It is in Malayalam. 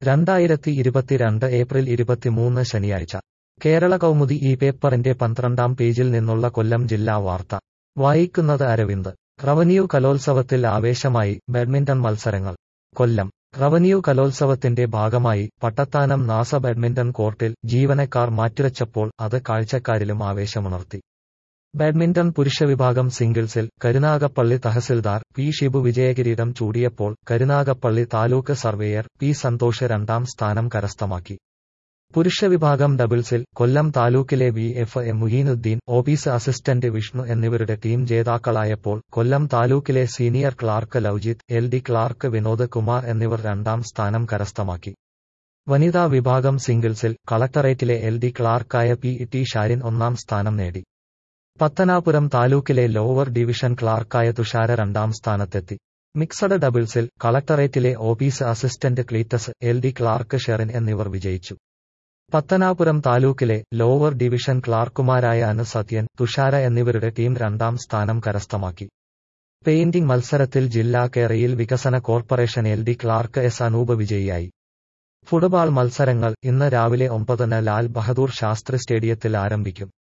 രണ്ടായിരത്തി ഇരുപത്തിരണ്ട് ഏപ്രിൽ ഇരുപത്തിമൂന്ന് ശനിയാഴ്ച കേരള കൗമുദി ഈ പേപ്പറിന്റെ പന്ത്രണ്ടാം പേജിൽ നിന്നുള്ള കൊല്ലം ജില്ലാ വാർത്ത വായിക്കുന്നത് അരവിന്ദ് റവന്യൂ കലോത്സവത്തിൽ ആവേശമായി ബാഡ്മിന്റൺ മത്സരങ്ങൾ കൊല്ലം റവന്യൂ കലോത്സവത്തിന്റെ ഭാഗമായി പട്ടത്താനം നാസ ബാഡ്മിന്റൺ കോർട്ടിൽ ജീവനക്കാർ മാറ്റിവെച്ചപ്പോൾ അത് കാഴ്ചക്കാരിലും ആവേശമുണർത്തി ബാഡ്മിന്റൺ പുരുഷവിഭാഗം സിംഗിൾസിൽ കരുനാഗപ്പള്ളി തഹസിൽദാർ പി ഷിബു വിജയകിരീടം ചൂടിയപ്പോൾ കരുനാഗപ്പള്ളി താലൂക്ക് സർവേയർ പി സന്തോഷ് രണ്ടാം സ്ഥാനം കരസ്ഥമാക്കി പുരുഷവിഭാഗം ഡബിൾസിൽ കൊല്ലം താലൂക്കിലെ V F A Muhinuddin office assistant Vishnu എന്നിവരുടെ ടീം ജേതാക്കളായപ്പോൾ കൊല്ലം താലൂക്കിലെ senior clerk Loujith L D clerk Vinod Kumar എന്നിവർ രണ്ടാം സ്ഥാനം കരസ്ഥമാക്കി വനിതാ വിഭാഗം സിംഗിൾസിൽ കളക്ടറേറ്റിലെ എൽ ഡി ക്ലാർക്കായ പി ടി ഷാരിൻ ഒന്നാം സ്ഥാനം നേടി പത്തനാപുരം താലൂക്കിലെ ലോവർ ഡിവിഷൻ ക്ലാർക്കായ തുഷാര രണ്ടാം സ്ഥാനത്തെത്തി മിക്സഡ് ഡബിൾസിൽ കളക്ടറേറ്റിലെ office assistant Cletus L D clerk Sherin എന്നിവർ വിജയിച്ചു പത്തനാപുരം താലൂക്കിലെ ലോവർ ഡിവിഷൻ ക്ലാർക്കുമാരായ അനു സത്യൻ തുഷാര എന്നിവരുടെ ടീം രണ്ടാം സ്ഥാനം കരസ്ഥമാക്കി പെയിന്റിംഗ് മത്സരത്തിൽ ജില്ലാ കേരയിൽ വികസന corporation L D clerk S Anoop വിജയിയായി ഫുട്ബോൾ മത്സരങ്ങൾ ഇന്ന് രാവിലെ ഒമ്പതിന് ലാൽ ബഹദൂർ ശാസ്ത്രി സ്റ്റേഡിയത്തിൽ ആരംഭിക്കും